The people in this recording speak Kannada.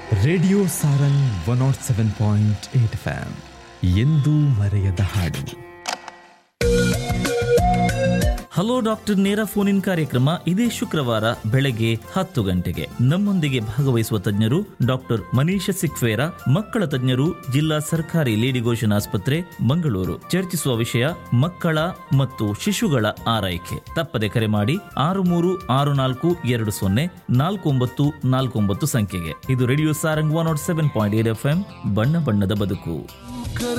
radio Sarang one not seven point eight FM ಎಂದೂ ಮರೆಯದ ಹಾಡು ಹಲೋ ಡಾಕ್ಟರ್ ನೇರ ಫೋನ್ ಇನ್ ಕಾರ್ಯಕ್ರಮ ಇದೇ ಶುಕ್ರವಾರ ಬೆಳಗ್ಗೆ ಹತ್ತು ಗಂಟೆಗೆ ನಮ್ಮೊಂದಿಗೆ ಭಾಗವಹಿಸುವ ತಜ್ಞರು ಡಾಕ್ಟರ್ ಮನೀಷ ಸಿಕ್ವೇರ ಮಕ್ಕಳ ತಜ್ಞರು ಜಿಲ್ಲಾ ಸರ್ಕಾರಿ ಲೇಡಿಗೋಷನ್ ಆಸ್ಪತ್ರೆ ಮಂಗಳೂರು ಚರ್ಚಿಸುವ ವಿಷಯ ಮಕ್ಕಳ ಮತ್ತು ಶಿಶುಗಳ ಆರೈಕೆ ತಪ್ಪದೆ ಕರೆ ಮಾಡಿ ಆರು ಮೂರು ಆರು ನಾಲ್ಕು ಎರಡು ಸೊನ್ನೆ ನಾಲ್ಕು ಒಂಬತ್ತು ನಾಲ್ಕು ಒಂಬತ್ತು ಸಂಖ್ಯೆಗೆ ಇದು radio Sarang one not seven point eight F M ಬಣ್ಣ ಬಣ್ಣದ ಬದುಕು